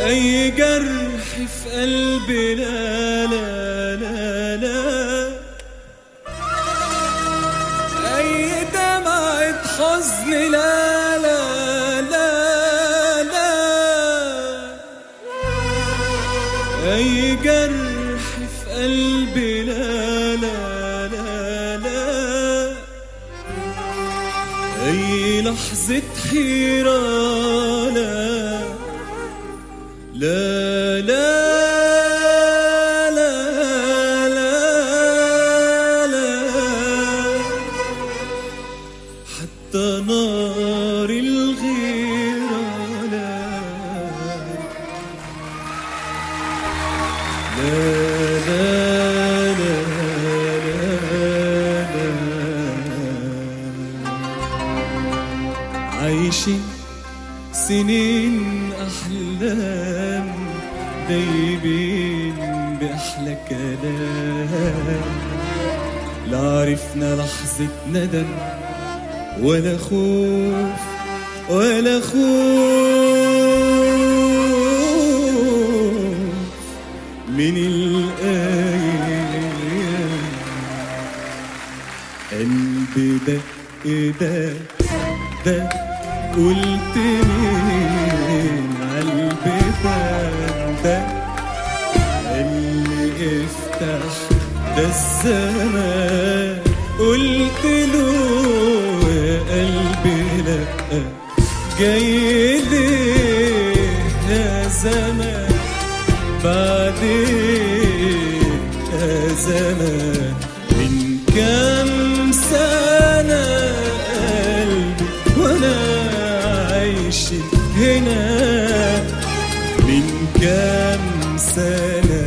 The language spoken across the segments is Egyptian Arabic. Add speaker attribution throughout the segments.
Speaker 1: أي جرح في قلبي لا لا لا لا أي دمعة حزن لا لا لا لا أي جرح في قلبي لا لا لا لا أي لحظة حيرة لا لا لا لا لا لا حتى نار الغيرة لا لا لا لا لا عايشين سنين أحلام دايبين بأحلى كلام لا عرفنا لحظة ندم ولا خوف ولا خوف من الأيام قلبي دق دق دق قلت مين عالبيبان ده اللي افتح ده الزمان قلت له يا قلبي لا جاي ليه يا زمان بعدين يا زمان من كام سنة قلبي وانا عايش هنا من كام سنة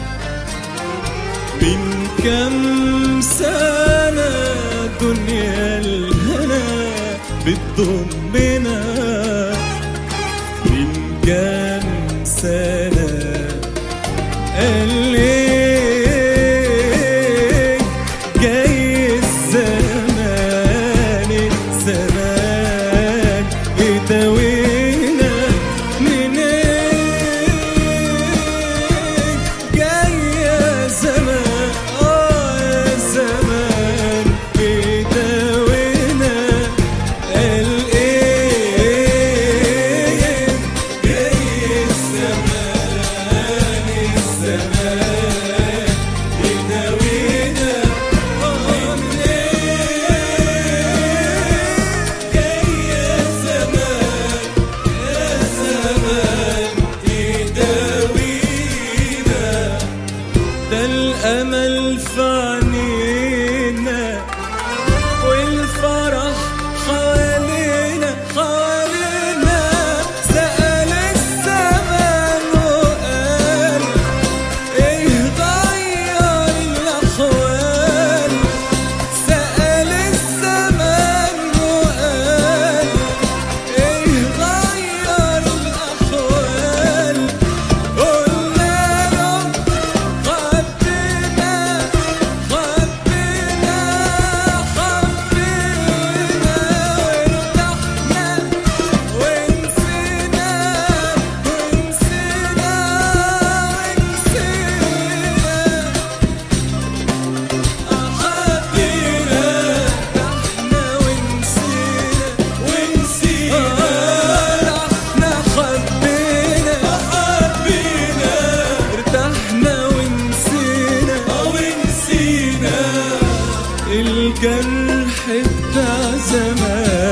Speaker 1: من كام سنة دنيا الهنا بتضمنا من كام سنة قال لي جاي الزمان الزمان يداوينا منين جاي يا زمان اه يا زمان يداوينا قال ايه جاي الزمان الزمان يداوينا اه منين جاي يا زمان يا زمان يداوينا ده الأمل في عينينا والفرح حوالينا حوالينا سأل الزمان وقال ايه غير الأحوال سأل الزمان وقال ايه غير الأحوال قلنا له حبينا حبينا حبينا وارتحنا ونسينا ونسينا ونسينا حبينا ارتحنا ونسينا ونسينا احنا حبينا حبينا ارتحنا ونسينا ونسينا الجرح بتاع زمان